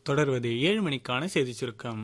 தொடர்வது ஏழு மணிக்கான செய்திச் சுருக்கம்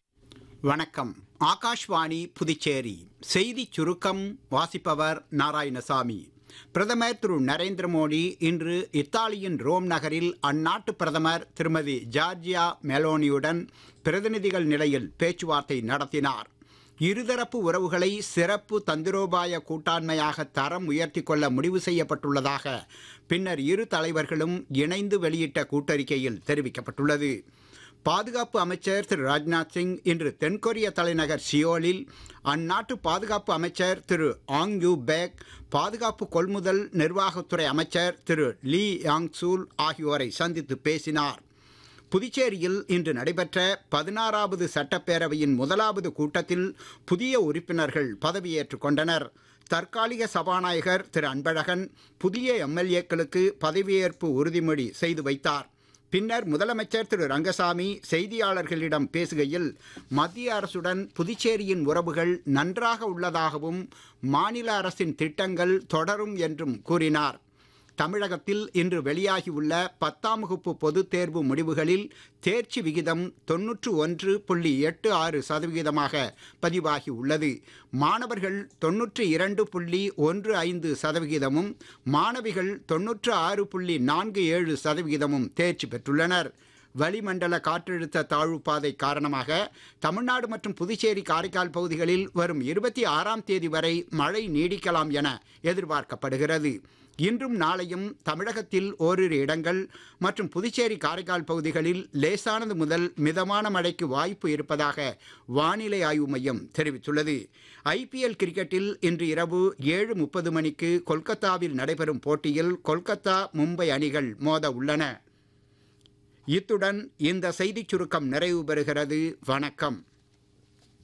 வணக்கம் ஆகாஷ்வாணி புதுச்சேரி செய்திச் சுருக்கம் வாசிப்பவர் நாராயணசாமி பிரதமர் திரு நரேந்திர மோடி இன்று இத்தாலியின் ரோம் நகரில் அந்நாட்டு பிரதமர் திருமதி ஜார்ஜியா மெலோனியுடன் பிரதிநிதிகள் நிலையில் பேச்சுவார்த்தை நடத்தினார் இருதரப்பு உறவுகளை சிறப்பு தந்திரோபாய கூட்டாண்மையாக தரம் உயர்த்தி கொள்ள முடிவு செய்யப்பட்டுள்ளதாக பின்னர் இரு தலைவர்களும் இணைந்து வெளியிட்ட கூட்டறிக்கையில் தெரிவிக்கப்பட்டுள்ளது பாதுகாப்பு அமைச்சர் திரு ராஜ்நாத் சிங் இன்று தென்கொரிய தலைநகர் சியோலில் அந்நாட்டு பாதுகாப்பு அமைச்சர் திரு ஆங் யூ பேக் பாதுகாப்பு கொள்முதல் நிர்வாகத்துறை அமைச்சர் திரு லீ யாங் சூல் ஆகியோரை சந்தித்து பேசினார் புதுச்சேரியில் இன்று நடைபெற்ற பதினாறாவது சட்டப்பேரவையின் முதலாவது கூட்டத்தில் புதிய உறுப்பினர்கள் பதவியேற்றுக் கொண்டனர் தற்காலிக சபாநாயகர் திரு அன்பழகன் புதிய எம்எல்ஏக்களுக்கு பதவியேற்பு உறுதிமொழி செய்து வைத்தார் பின்னர் முதலமைச்சர் திரு ரங்கசாமி செய்தியாளர்களிடம் பேசுகையில் மத்திய அரசுடன் புதுச்சேரியின் உறவுகள் நன்றாக உள்ளதாகவும் மாநில அரசின் திட்டங்கள் தொடரும் என்றும் கூறினார் தமிழகத்தில் இன்று வெளியாகியுள்ள பத்தாம் வகுப்பு பொதுத் தேர்வு முடிவுகளில் தேர்ச்சி விகிதம் தொன்னூற்று ஒன்று புள்ளி எட்டு ஆறு சதவிகிதமாக பதிவாகி உள்ளது மாணவர்கள் தொன்னூற்று இரண்டு புள்ளி ஒன்று ஐந்து சதவிகிதமும் மாணவிகள் தொன்னூற்று ஆறு புள்ளி நான்கு ஏழு சதவிகிதமும் தேர்ச்சி பெற்றுள்ளனர் வளிமண்டல காற்றழுத்த தாழ்வு பாதை காரணமாக தமிழ்நாடு மற்றும் புதுச்சேரி காரைக்கால் பகுதிகளில் வரும் இருபத்தி ஆறாம் தேதி வரை மழை நீடிக்கலாம் என எதிர்பார்க்கப்படுகிறது இன்றும் நாளையும் தமிழகத்தில் ஓரிரு இடங்கள் மற்றும் புதுச்சேரி காரைக்கால் பகுதிகளில் லேசானது முதல் மிதமான மழைக்கு வாய்ப்பு இருப்பதாக வானிலை ஆய்வு மையம் தெரிவித்துள்ளது ஐபிஎல் கிரிக்கெட்டில் இன்று இரவு ஏழு முப்பது மணிக்கு கொல்கத்தாவில் நடைபெறும் போட்டியில் கொல்கத்தா மும்பை அணிகள் மோத உள்ளன இத்துடன் இந்த செய்திச் சுருக்கம் நிறைவு பெறுகிறது வணக்கம்